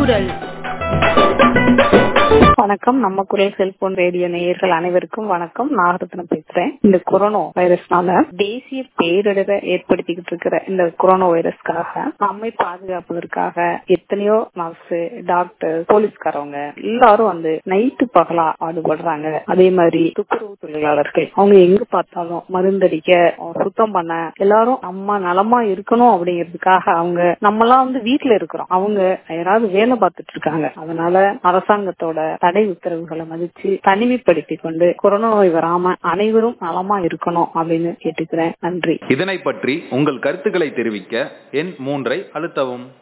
குரல் வணக்கம் நம்ம குரல் செல்போன் ரேடியோ நேயர்கள் அனைவருக்கும் வணக்கம் நாகரத்னம் பேசுறேன் இந்த கொரோனா வைரஸ்னால தேசிய பேரிடரை ஏற்படுத்திக்கிட்டு இருக்கிற இந்த கொரோனா வைரஸ்க்காக நம்மை பாதுகாப்பதற்காக எத்தனையோ நர்ஸ் டாக்டர் போலீஸ்காரவங்க எல்லாரும் வந்து நைட்டு பகலா பாடுபடுறாங்க அதே மாதிரி துப்புரவு தொழிலாளர்கள் அவங்க எங்க பார்த்தாலும் மருந்தடிக்க சுத்தம் பண்ண எல்லாரும் நம்ம நலமா இருக்கணும் அப்படிங்கிறதுக்காக அவங்க நம்மலாம் வந்து வீட்டுல இருக்கிறோம் அவங்க யாராவது வேலை பார்த்துட்டு இருக்காங்க அதனால அரசாங்கத்தோட தடை உத்தரவுகளை மதிச்சு தனிமைப்படுத்திக் கொண்டு கொரோனா நோய் வராம அனைவரும் நலமா இருக்கணும் அப்படின்னு கேட்டுக்கிறேன் நன்றி இதனை பற்றி உங்கள் கருத்துக்களை தெரிவிக்க எண் மூன்றை அழுத்தவும்